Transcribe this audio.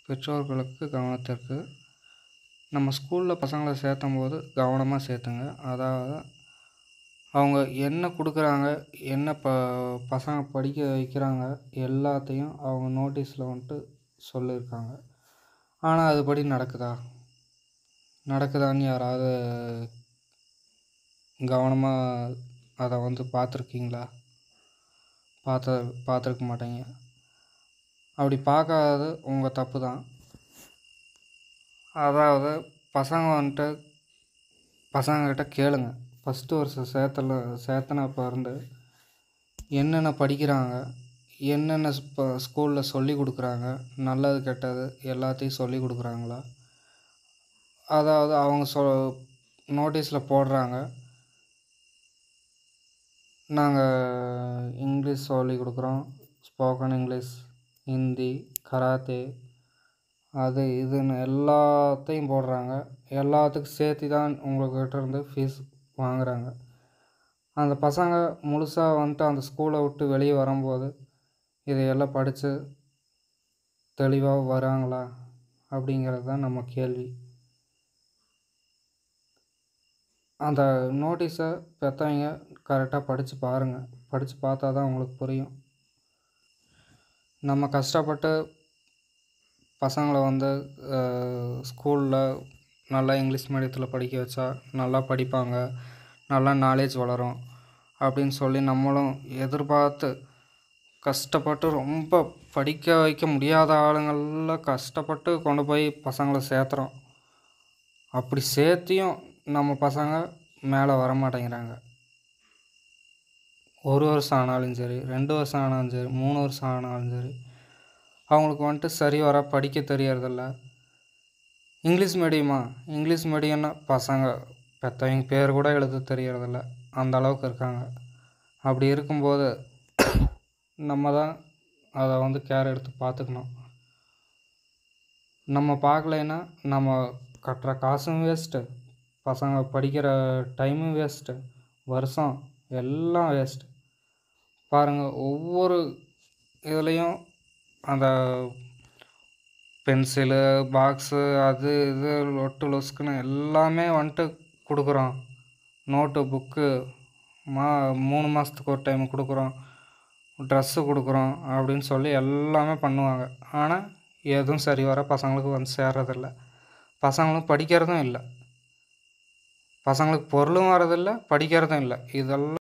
பெற்றோர்களுக்கு கவனத்திற்கு நம்ம ஸ்கூலில் பசங்களை சேர்த்தும் போது கவனமாக சேர்த்துங்க அதாவது அவங்க என்ன கொடுக்குறாங்க என்ன ப பசங்க படிக்க வைக்கிறாங்க எல்லாத்தையும் அவங்க நோட்டீஸில் வந்துட்டு சொல்லியிருக்காங்க ஆனால் அதுபடி நடக்குதா நடக்குதான்னு யாராவது கவனமாக அதை வந்து பார்த்துருக்கீங்களா பார்த்த பார்த்துருக்க மாட்டீங்க அப்படி பார்க்காதது உங்கள் தப்பு தான் அதாவது பசங்க வந்துட்டு பசங்கக்கிட்ட கேளுங்க ஃபஸ்ட்டு வருஷம் சேர்த்தல சேர்த்தனப்ப இருந்து என்னென்ன படிக்கிறாங்க என்னென்ன இப்போ ஸ்கூலில் சொல்லி கொடுக்குறாங்க நல்லது கெட்டது எல்லாத்தையும் சொல்லி கொடுக்குறாங்களா அதாவது அவங்க சொ நோட்டீஸில் போடுறாங்க நாங்கள் இங்கிலீஷ் சொல்லி கொடுக்குறோம் ஸ்போக்கன் இங்கிலீஷ் ஹிந்தி கராத்தே அது இதுன்னு எல்லாத்தையும் போடுறாங்க எல்லாத்துக்கும் சேர்த்து தான் உங்கள்கிட்ட இருந்து ஃபீஸ் வாங்குறாங்க அந்த பசங்க முழுசாக வந்துட்டு அந்த ஸ்கூலை விட்டு வெளியே வரும்போது இதையெல்லாம் படித்து தெளிவாக வராங்களா அப்படிங்கிறது தான் நம்ம கேள்வி அந்த நோட்டீஸை பெற்றவங்க கரெக்டாக படித்து பாருங்கள் படித்து பார்த்தா தான் உங்களுக்கு புரியும் நம்ம கஷ்டப்பட்டு பசங்களை வந்து ஸ்கூலில் நல்லா இங்கிலீஷ் மீடியத்தில் படிக்க வச்சா நல்லா படிப்பாங்க நல்லா நாலேஜ் வளரும் அப்படின்னு சொல்லி நம்மளும் எதிர்பார்த்து கஷ்டப்பட்டு ரொம்ப படிக்க வைக்க முடியாத ஆளுங்களில் கஷ்டப்பட்டு கொண்டு போய் பசங்களை சேர்த்துறோம் அப்படி சேர்த்தியும் நம்ம பசங்க மேலே வர மாட்டேங்கிறாங்க ஒரு வருஷம் ஆனாலும் சரி ரெண்டு வருஷம் ஆனாலும் சரி மூணு வருஷம் ஆனாலும் சரி அவங்களுக்கு வந்துட்டு சரி வர படிக்க தெரியறதில்ல இங்கிலீஷ் மீடியமா இங்கிலீஷ் மீடியம்னா பசங்க பெற்றவங்க பேர் கூட எழுத தெரியறதில்ல அந்த அளவுக்கு இருக்காங்க அப்படி இருக்கும்போது நம்ம தான் அதை வந்து கேர் எடுத்து பார்த்துக்கணும் நம்ம பார்க்கலைன்னா நம்ம கட்டுற காசும் வேஸ்ட்டு பசங்க படிக்கிற டைமும் வேஸ்ட்டு வருஷம் எல்லாம் வேஸ்ட்டு பாருங்கள் ஒவ்வொரு இதுலேயும் அந்த பென்சிலு பாக்ஸு அது இது லொட்டு லொஸ்க்குன்னு எல்லாமே வந்துட்டு கொடுக்குறோம் நோட்டு புக்கு மா மூணு மாதத்துக்கு ஒரு டைம் கொடுக்குறோம் ட்ரெஸ்ஸு கொடுக்குறோம் அப்படின்னு சொல்லி எல்லாமே பண்ணுவாங்க ஆனால் எதுவும் சரி வர பசங்களுக்கு வந்து சேர்றதில்ல பசங்களும் படிக்கிறதும் இல்லை பசங்களுக்கு பொருளும் வரதில்லை படிக்கிறதும் இல்லை இதெல்லாம்